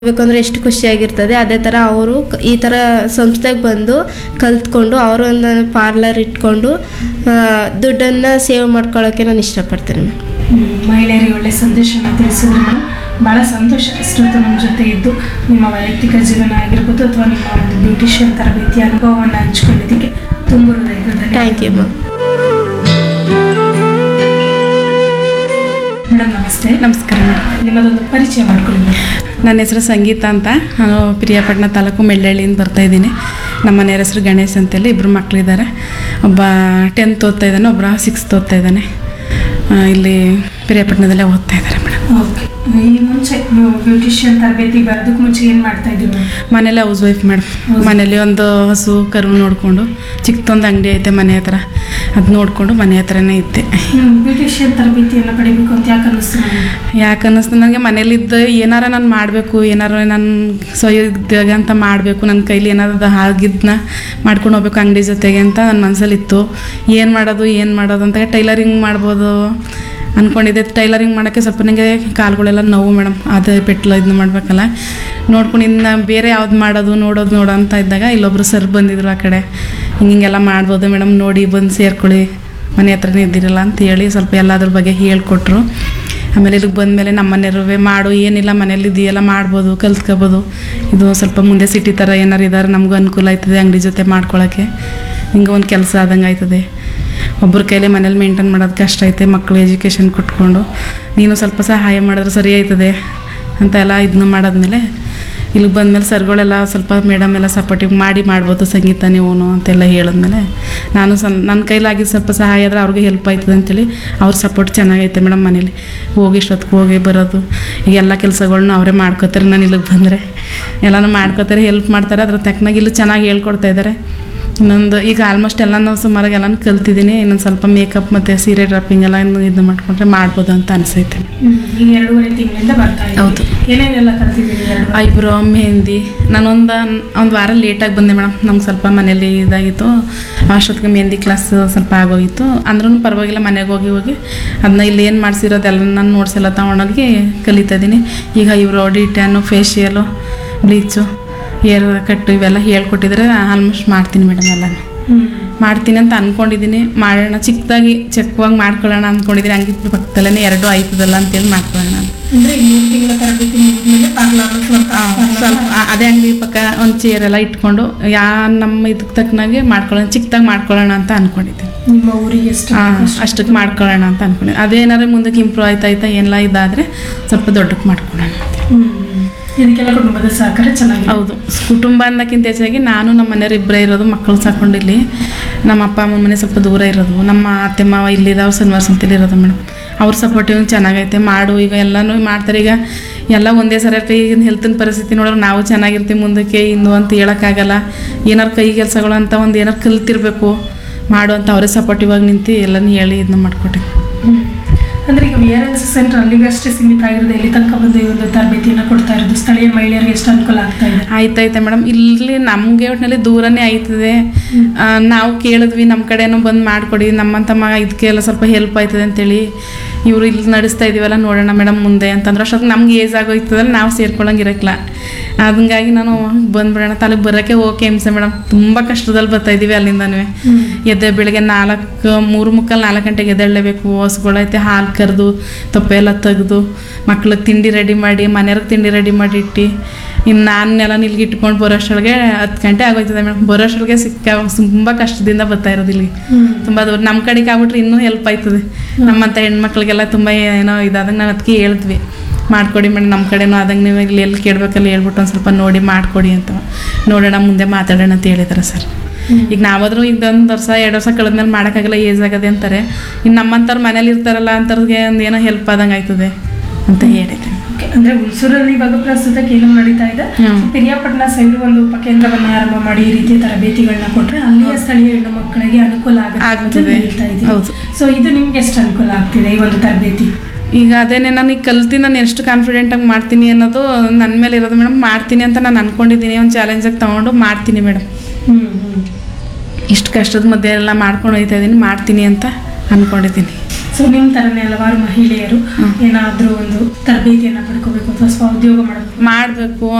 ಬೇಕಂದ್ರೆ ಎಷ್ಟು ಖುಷಿಯಾಗಿರ್ತದೆ ಅದೇ ಥರ ಅವರು ಈ ಥರ ಸಂಸ್ಥೆಗೆ ಬಂದು ಕಲ್ತ್ಕೊಂಡು ಅವರು ಒಂದು ಪಾರ್ಲರ್ ಇಟ್ಕೊಂಡು ಆ, ದುಡ್ಡನ್ನ ಸೇವ್ ಮಾಡ್ಕೊಳ್ಳೋಕೆ ನಾನು ಇಷ್ಟಪಡ್ತೀನಿ ಹ್ಮ್, ಮಹಿಳೆಯರಿಗೆ ಒಳ್ಳೆ ಸಂದೇಶನ ತಿಳಿಸಿದ್ರು ಮೇಡಮ್ ಭಾಳ ಸಂತೋಷ ಇಷ್ಟೊತ್ತು ನಮ್ಮ ಜೊತೆ ಇದ್ದು ನಿಮ್ಮ ವೈಯಕ್ತಿಕ ಜೀವನ ಆಗಿರ್ಬೋದು ಅಥವಾ ನಿಮ್ಮ ಒಂದು ಬ್ಯೂಟಿಷಿಯನ್ ತರಬೇತಿ ಅನುಭವವನ್ನು ಹಂಚ್ಕೊಂಡಿದ್ದಕ್ಕೆ ತುಂಬ ಹೃದಯದ ಥ್ಯಾಂಕ್ ಯು ಮ್ಯಾಮ್ ಮೇಡಮ್ ನಮಸ್ತೆ ನಮಸ್ಕಾರ ಮೇಡಮ್ ನಿಮ್ಮದೊಂದು ಪರಿಚಯ ಮಾಡ್ಕೊಳ್ಳಿ ಮೇಡಮ್. ನನ್ನ ಹೆಸರು ಸಂಗೀತ ಅಂತ ನಾನು ಪ್ರಿಯಾಪಟ್ಟಣ ತಾಲೂಕು ಮೆಳ್ಳಹಳ್ಳಿಯಿಂದ ಬರ್ತಾ ಇದ್ದೀನಿ ನಮ್ಮ ಮನೆಯವ್ರ ಹೆಸರು ಗಣೇಶ್ ಅಂತೇಳಿ ಇಬ್ಬರು ಮಕ್ಕಳಿದ್ದಾರೆ ಒಬ್ಬ ಟೆಂತ್ ಓದ್ತಾ ಇದ್ದಾನೆ ಒಬ್ಬ ಸಿಕ್ಸ್ತ್ ಓದ್ತಾ ಇದ್ದಾನೆ ಆ, ಇಲ್ಲಿ ಪ್ರಿಯಾಪಟ್ಟಣದಲ್ಲೇ ಓದ್ತಾ ಇದ್ದಾರೆ ಮೇಡಮ್ ಓಕೆ ಈ ಮುಂಚೆ ನೀವು ಬ್ಯೂಟಿಷಿಯನ್ ತರಬೇತಿ ಬರೋದಕ್ಕೆ ಮುಂಚೆ ಏನು ಮಾಡ್ತಾ ಇದ್ದೀವಿ ಮೇಡಮ್ ಮನೇಲೆ ಹೌಸ್ ವೈಫ್ ಮೇಡಮ್ ಮನೇಲಿ ಒಂದು ಹಸು ಕರು ನೋಡಿಕೊಂಡು ಚಿಕ್ಕದೊಂದು ಅಂಗಡಿ ಐತೆ ಮನೆ ಹತ್ರ ಅದು ನೋಡಿಕೊಂಡು ಮನೆ ಹತ್ರನೇ ಇದ್ದೆ ಬ್ಯೂಟಿಷಿಯನ್ ತರಬೇತಿಯನ್ನು ಪಡಿಬೇಕು ಅಂತ ಯಾಕೆ ಅನ್ನಿಸ್ತು ಮೇಡಮ್ ಯಾಕೆ ಅನ್ನಿಸ್ತು ನನಗೆ ಮನೇಲಿದ್ದ ಏನಾರ ನಾನು ಮಾಡಬೇಕು ಏನಾರ ನಾನು ಸ್ವಯಂ ಅಂತ ಮಾಡಬೇಕು ನನ್ನ ಕೈಲಿ ಏನಾದ್ರು ಆಗಿದ್ದನ್ನ ಮಾಡ್ಕೊಂಡು ಹೋಗ್ಬೇಕು ಅಂಗಡಿ ಜೊತೆಗೆ ಅಂತ ನನ್ನ ಮನಸ್ಸಲ್ಲಿತ್ತು ಏನು ಮಾಡೋದು ಏನು ಮಾಡೋದು ಅಂತ ಟೈಲರಿಂಗ್ ಮಾಡ್ಬೋದು ಅಂದ್ಕೊಂಡಿದ್ದೆ ಟೈಲರಿಂಗ್ ಮಾಡೋಕ್ಕೆ ಸ್ವಲ್ಪ ನನಗೆ ಕಾಲುಗಳೆಲ್ಲ ನೋವು ಮೇಡಮ್ ಅದು ಪೆಟ್ಲು ಇದನ್ನ ಮಾಡಬೇಕಲ್ಲ ನೋಡ್ಕೊಂಡು ಇನ್ನು ಬೇರೆ ಯಾವ್ದು ಮಾಡೋದು ನೋಡೋದು ನೋಡೋ ಅಂತ ಇದ್ದಾಗ ಇಲ್ಲೊಬ್ರು ಸರ್ ಬಂದಿದ್ರು ಆ ಕಡೆ ಹಿಂಗೆಲ್ಲ ಮಾಡ್ಬೋದು ಮೇಡಮ್ ನೋಡಿ ಬಂದು ಸೇರ್ಕೊಳ್ಳಿ ಮನೆ ಹತ್ರನೇ ಇದ್ದಿರಲ್ಲ ಅಂತ ಹೇಳಿ ಸ್ವಲ್ಪ ಎಲ್ಲದ್ರ ಬಗ್ಗೆ ಹೇಳ್ಕೊಟ್ರು ಆಮೇಲೆ ಇಲ್ಲಿಗೆ ಬಂದಮೇಲೆ ನಮ್ಮ ಮನೆಯವ್ರವೇ ಮಾಡು ಏನಿಲ್ಲ ಮನೇಲಿ ಇದೆಯಲ್ಲ ಮಾಡ್ಬೋದು ಕಲ್ತ್ಕೋಬೋದು ಇದು ಸ್ವಲ್ಪ ಮುಂದೆ ಸಿಟಿ ಥರ ಏನಾರು ಇದ್ದಾರೆ ನಮಗೂ ಅನುಕೂಲ ಆಯ್ತದೆ ಅಂಗಡಿ ಜೊತೆ ಮಾಡ್ಕೊಳ್ಳೋಕ್ಕೆ ಹಿಂಗೆ ಒಂದು ಕೆಲಸ ಆದಂಗೆ ಆಯ್ತದೆ ಒಬ್ಬರ ಕೈಲೇ ಮನೇಲಿ ಮೇಂಟೈನ್ ಮಾಡೋದು ಕಷ್ಟ ಐತೆ ಮಕ್ಕಳು ಎಜುಕೇಷನ್ ಕೊಟ್ಕೊಂಡು ನೀನು ಸ್ವಲ್ಪ ಸಹಾಯ ಮಾಡಿದ್ರೆ ಸರಿ ಆಯ್ತದೆ ಅಂತ ಎಲ್ಲ ಇದನ್ನ ಮಾಡಾದ್ಮೇಲೆ ಇಲ್ಲಿಗೆ ಬಂದಮೇಲೆ ಸರ್ಗಳೆಲ್ಲ ಸ್ವಲ್ಪ ಮೇಡಮ್ ಎಲ್ಲ ಸಪೋರ್ಟಿವ್ ಮಾಡಿ ಮಾಡ್ಬೋದು ಸಂಗೀತ ನೀವು ಅಂತೆಲ್ಲ ಹೇಳಿದ್ಮೇಲೆ ನಾನು ಸಲ್ ನನ್ನ ಕೈಲಾಗಿ ಸ್ವಲ್ಪ ಸಹಾಯ ಆದರೆ ಅವ್ರಿಗೆ ಹೆಲ್ಪ್ ಆಯ್ತದೆ ಅಂತೇಳಿ ಅವ್ರ ಸಪೋರ್ಟ್ ಚೆನ್ನಾಗೈತೆ ಮೇಡಮ್ ಮನೇಲಿ ಹೋಗಿ ಇಷ್ಟೊತ್ತಿಗೆ ಹೋಗಿ ಬರೋದು ಈಗ ಎಲ್ಲ ಕೆಲಸಗಳ್ನ ಅವರೇ ಮಾಡ್ಕೋತಾರೆ ನಾನು ಇಲ್ಲಿಗೆ ಬಂದರೆ ಎಲ್ಲನೂ ಮಾಡ್ಕೋತಾರೆ ಹೆಲ್ಪ್ ಮಾಡ್ತಾರೆ ಅದ್ರ ತಕ್ಕನಾಗಿ ಇಲ್ಲಿ ಚೆನ್ನಾಗಿ ಹೇಳ್ಕೊಡ್ತಾ ಇದ್ದಾರೆ ಇನ್ನೊಂದು ಈಗ ಆಲ್ಮೋಸ್ಟ್ ಎಲ್ಲನೂ ಸುಮಾರಾಗಿ ಎಲ್ಲನೂ ಕಲ್ತಿದ್ದೀನಿ ಇನ್ನೊಂದು ಸ್ವಲ್ಪ ಮೇಕಪ್ ಮತ್ತು ಸೀರೆ ಡ್ರಾಪಿಂಗ್ ಎಲ್ಲ ಇನ್ನು ಇದು ಮಾಡ್ಕೊಂಡ್ರೆ ಮಾಡ್ಬೋದು ಅಂತ ಅನಿಸೈತೆ ಈಗ ಎರಡೂವರೆ ತಿಂಗಳಿಂದ ಬರ್ತಾ ಇದ್ದೀವಿ ಹೌದು. ಏನೇನೆಲ್ಲ ಕಲ್ತಿದ್ದೀರಿ ಎರಡು ಐಬ್ರೋ ಮೆಹಂದಿ ನಾನೊಂದು ಒಂದು ವಾರ ಲೇಟಾಗಿ ಬಂದೆ ಮೇಡಮ್ ನಮ್ಗೆ ಸ್ವಲ್ಪ ಮನೇಲಿ ಇದಾಗಿತ್ತು ಅಷ್ಟೊತ್ತಿಗೆ ಮೆಹಂದಿ ಕ್ಲಾಸ್ ಸ್ವಲ್ಪ ಆಗೋಗಿತ್ತು ಅಂದ್ರೂ ಪರವಾಗಿಲ್ಲ ಮನೆಗೆ ಹೋಗಿ ಹೋಗಿ ಅದನ್ನ ಇಲ್ಲಿ ಏನು ಮಾಡಿಸಿರೋದೆಲ್ಲ ನಾನು ನೋಟ್ಸ್ ಎಲ್ಲ ತೊಗೊಂಡೋಗಿ ಕಲಿತಾ ಇದ್ದೀನಿ ಈಗ eyebrow detan facial bleach hair cut ಇವೆಲ್ಲ ಹೇಳ್ಕೊಟ್ಟಿದ್ರೆ ಆಲ್ಮೋಸ್ಟ್ ಮಾಡ್ತೀನಿ ಮೇಡಮ್ ಎಲ್ಲನೂ ಹ್ಮ್. ಮಾಡ್ತೀನಿ ಅಂತ ಅಂದ್ಕೊಂಡಿದ್ದೀನಿ ಮಾಡೋಣ ಚಿಕ್ಕದಾಗಿ ಚೆಕ್ವಾಗಿ ಮಾಡ್ಕೊಳ್ಳೋಣ ಅಂದ್ಕೊಂಡಿದ್ದೀನಿ ಹಂಗೆ ಪಕ್ಕದಲ್ಲೇ ಎರಡು ಆಯ್ತದಲ್ಲ ಅಂತೇಳಿ ಮಾಡ್ಕೊಳ್ಳೋಣ ಅಂತ ಅಂದ್ರೆ ಈ ಮೂರು ತಿಂಗಳ ತರಬೇತಿ ಮುಗಿದ್ಮೇಲೆ ಪಾರ್ಲರ್ ಸ್ವಲ್ಪ ಆ- ಅದೇ ಅಂಗಡಿ ಪಕ್ಕ ಒಂದು ಚೇರ್ ಎಲ್ಲ ಇಟ್ಕೊಂಡು ಯಾ ನಮ್ಮ ಇದಕ್ಕೆ ತಕ್ಕನಾಗೆ ಮಾಡ್ಕೊಳ್ಳೋಣ ಚಿಕ್ಕದಾಗಿ ಮಾಡ್ಕೊಳ್ಳೋಣ ಅಂತ ಅನ್ಕೊಂಡಿದ್ದೀನಿ ನಿಮ್ಮ ಊರಿಗೆ ಎಷ್ಟು ಆ, ಅಷ್ಟಕ್ಕೆ ಮಾಡ್ಕೊಳ್ಳೋಣ ಅಂತ ಅನ್ಕೊಂಡಿದ್ದೀನಿ ಅದೇನಾದ್ರೆ ಮುಂದಕ್ಕೆ ಇಂಪ್ರೂವ್ ಆಯ್ತಾ ಆಯ್ತಾ ಎಲ್ಲ ಇದಾದರೆ ಸ್ವಲ್ಪ ದೊಡ್ಡಕ್ಕೆ ಮಾಡ್ಕೊಳ್ಳೋಣ ಅಂತ ಹ್ಮ್. ಇದಕ್ಕೆಲ್ಲ ಕುಟುಂಬದ ಸಹಕಾರ ಚೆನ್ನಾಗಿದೆ ಹೌದು ಕುಟುಂಬ ಅನ್ನೋಕ್ಕಿಂತ ಹೆಚ್ಚಾಗಿ ನಾನು ನಮ್ಮ ಮನೆಯವ್ರು ಇಬ್ಬರೇ ಇರೋದು ಮಕ್ಕಳು ಸಾಕೊಂಡು ಇಲ್ಲಿ ನಮ್ಮ ಅಪ್ಪ ಅಮ್ಮನ ಮನೆ ಸ್ವಲ್ಪ ದೂರ ಇರೋದು ನಮ್ಮ ಅತ್ತೆ ಮಾವ ಇಲ್ಲಿದ್ದಾವೆ ಸನ್ವಾಸ ಅಂತೇಳಿ ಇರೋದು ಮೇಡಮ್ ಅವ್ರ ಸಪೋರ್ಟಿವ್ ಚೆನ್ನಾಗೈತೆ ಮಾಡು ಈಗ ಎಲ್ಲನೂ ಮಾಡ್ತಾರೆ ಈಗ ಎಲ್ಲ ಒಂದೇ ಸರಿ ಈಗಿನ ಹೆಲ್ತಿನ ಪರಿಸ್ಥಿತಿ ನೋಡಿದ್ರೆ ನಾವು ಚೆನ್ನಾಗಿರ್ತೀವಿ ಮುಂದಕ್ಕೆ ಇನ್ನು ಅಂತ ಹೇಳೋಕ್ಕಾಗಲ್ಲ ಏನಾರು ಕೈ ಕೆಲಸಗಳು ಅಂತ ಒಂದು ಏನಾರು ಕಲ್ತಿರ್ಬೇಕು ಮಾಡು ಅಂತ ಅವರೇ ಸಪೋರ್ಟಿವ್ ಆಗಿ ನಿಂತು ಎಲ್ಲನೂ ಹೇಳಿ ಇದನ್ನ ಮಾಡಿಕೊಟ್ಟೆ ಹ್ಮ್. ಅಂದ್ರೆ ಈಗ ವಿ ಆರ್ ಎಸ್ ಸೆಂಟರ್ ಅಲ್ಲಿಗೆ ಅಷ್ಟೇ ಸೀಮಿತ ಆಗಿರೋದು ಇಲ್ಲಿ ತನಕ ಬಂದು ಈ ಒಂದು ತರಬೇತಿಯನ್ನು ಕೊಡ್ತಾ ಇರೋದು ಸ್ಥಳೀಯ ಮಹಿಳೆಯರಿಗೆ ಎಷ್ಟು ಅನುಕೂಲ ಆಗ್ತಾ ಇದೆ ಆಯ್ತಾಯ್ತೆ ಮೇಡಮ್ ಇಲ್ಲಿ ನಮಗೆ ಒಟ್ಟಿನಲ್ಲಿ ದೂರನೇ ಆಯ್ತದೆ ಆ, ನಾವು ಕೇಳಿದ್ವಿ ನಮ್ಮ ಕಡೆನೂ ಬಂದು ಮಾಡಿಕೊಡಿ ನಮ್ಮಂತ ಮಗ ಇದಕ್ಕೆಲ್ಲ ಸ್ವಲ್ಪ ಹೆಲ್ಪ್ ಆಯ್ತದೆ ಅಂತೇಳಿ ಇವರು ಇಲ್ಲಿ ನಡೆಸ್ತಾ ಇದೀವಲ್ಲ ನೋಡೋಣ ಮೇಡಮ್ ಮುಂದೆ ಅಂತಂದ್ರೆ ಅಷ್ಟೊತ್ತಿಗೆ ನಮ್ಗೆ ಏಜ್ ಆಗೋಯ್ತದಲ್ಲ ನಾವು ಸೇರ್ಕೊಳಂಗೆ ಇರಕ್ಲ ಹಂಗಾಗಿ ನಾನು ಬಂದ್ಬಿಡೋಣ ತಲೆಗೆ ಬರೋಕ್ಕೆ ಓಕೆ ಹಿಂಸೆ ಮೇಡಮ್ ತುಂಬ ಕಷ್ಟದಲ್ಲಿ ಬರ್ತಾ ಇದೀವಿ ಅಲ್ಲಿಂದನೂ ಎದ್ದೆ ಬೆಳಿಗ್ಗೆ ನಾಲ್ಕು ಮೂರು ಮುಕ್ಕಲ್ ನಾಲ್ಕು ಗಂಟೆಗೆ ಎದ್ದೇಳಲೇಬೇಕು ಹಸುಗಳೈತೆ ಹಾಲು ಕರೆದು ತೊಪ್ಪೆ ಎಲ್ಲ ತೆಗೆದು ಮಕ್ಳಿಗೆ ತಿಂಡಿ ರೆಡಿ ಮಾಡಿ ಮನೆಯವ್ರಿಗೆ ತಿಂಡಿ ರೆಡಿ ಮಾಡಿ ಇಟ್ಟು ಇನ್ನು ನಾನೆಲ್ಲ ನಿಲ್ಗೆ ಇಟ್ಕೊಂಡು ಬರೋಷ್ಟೊಳಗೆ ಹತ್ತು ಗಂಟೆ ಆಗೋಯ್ತದೆ ಮೇಡಮ್ ಬರೋಷ್ಟೊಳಗೆ ಸಿಕ್ಕ ತುಂಬ ಕಷ್ಟದಿಂದ ಬರ್ತಾ ಇರೋದು ಇಲ್ಲಿ ತುಂಬ ದೂರ ನಮ್ಮ ಕಡೆಗೆ ಆಗ್ಬಿಟ್ರೆ ಇನ್ನೂ ಹೆಲ್ಪ್ ಆಯ್ತದೆ ನಮ್ಮಂಥ ಹೆಣ್ಮಕ್ಳಿಗೆಲ್ಲ ತುಂಬ ಏನೋ ಇದಾದಾಗ ನಾವು ಅದಕ್ಕೆ ಹೇಳಿದ್ವಿ ಮಾಡ್ಕೊಡಿ ಮೇಡಮ್ ನಮ್ಮ ಕಡೆನೂ ಆದಂಗೆ ನೀವು ಇಲ್ಲಿ ಎಲ್ಲಿ ಕೇಳಬೇಕಲ್ಲ ಹೇಳ್ಬಿಟ್ಟು ಒಂದು ಸ್ವಲ್ಪ ನೋಡಿ ಮಾಡಿಕೊಡಿ ಅಂತ ನೋಡೋಣ ಮುಂದೆ ಮಾತಾಡೋಣ ಅಂತ ಹೇಳಿದ್ದಾರೆ ಸರ್ ಈಗ ನಾವಾದ್ರೂ ಈಗ ಒಂದು ವರ್ಷ ಎರಡು ವರ್ಷ ಕಳೆದ್ಮೇಲೆ ಮಾಡೋಕ್ಕಾಗಲ್ಲ ಏಜ್ ಆಗದೆ ಅಂತಾರೆ ಇನ್ನು ನಮ್ಮಂಥವ್ರು ಮನೇಲಿ ಇರ್ತಾರಲ್ಲ ಅಂಥವ್ರಿಗೆ ಒಂದು ಏನೋ ಹೆಲ್ಪ್ ಆದಂಗೆ ಆಯ್ತದೆ ಅಂತ ಹೇಳಿದೆ Okay. ಅಂದ್ರೆ ಹುಣಸೂರಲ್ಲಿ ಇವಾಗ ಪ್ರಸ್ತುತ ಏನು ನಡೀತಾ ಇದೆ ಹ್ಮ್. ಪಿರಿಯಾಪಟ್ಟಣ ಸೈಡ್ ಒಂದು ಉಪಕೇಂದ್ರವನ್ನ ಆರಂಭ ಮಾಡಿ ಈ ರೀತಿಯ ತರಬೇತಿಗಳನ್ನ ಕೊಟ್ರೆ ಅಲ್ಲಿಯ ಸ್ಥಳೀಯ ಹೆಣ್ಣು ಮಕ್ಕಳಿಗೆ ಅನುಕೂಲ ಆಗುತ್ತೆ ಅಂತ ಆಗ್ತದೆ. ಹೇಳ್ತಾ ಇದ್ದೀವಿ ಹೌದು. ಸೊ ಇದು ನಿಮ್ಗೆ ಎಷ್ಟು ಅನುಕೂಲ ಆಗ್ತಿದೆ ಈ ಒಂದು ತರಬೇತಿ ಈಗ ಅದೇನೆ ನಾನು ಈಗ ಕಲ್ತು ನಾನು ಎಷ್ಟು ಕಾನ್ಫಿಡೆಂಟಾಗಿ ಮಾಡ್ತೀನಿ ಅನ್ನೋದು ನನ್ನ ಮೇಲೆ ಇರೋದು ಮೇಡಮ್ ಮಾಡ್ತೀನಿ ಅಂತ ನಾನು ಅಂದ್ಕೊಂಡಿದ್ದೀನಿ ಒಂದು ಚಾಲೆಂಜಾಗಿ ತೊಗೊಂಡು ಮಾಡ್ತೀನಿ ಮೇಡಮ್ ಹ್ಮ್ ಹ್ಮ್ ಇಷ್ಟು ಕಷ್ಟದ ಮಧ್ಯೆ ಎಲ್ಲ ಮಾಡ್ಕೊಂಡು ಹೋಗ್ತಾ ಇದ್ದೀನಿ ಮಾಡ್ತೀನಿ ಅಂತ ಅಂದ್ಕೊಂಡಿದ್ದೀನಿ ಸೊ ಸೊ ನಿಮ್ಮ ಥರನೇ ಹಲವಾರು ಮಹಿಳೆಯರು ಏನಾದರೂ ಒಂದು ತರಬೇತಿಯನ್ನು ಪಡ್ಕೋಬೇಕು ಅಥವಾ ಸ್ವ ಉದ್ಯೋಗ ಮಾಡಬೇಕು ಮಾಡಬೇಕು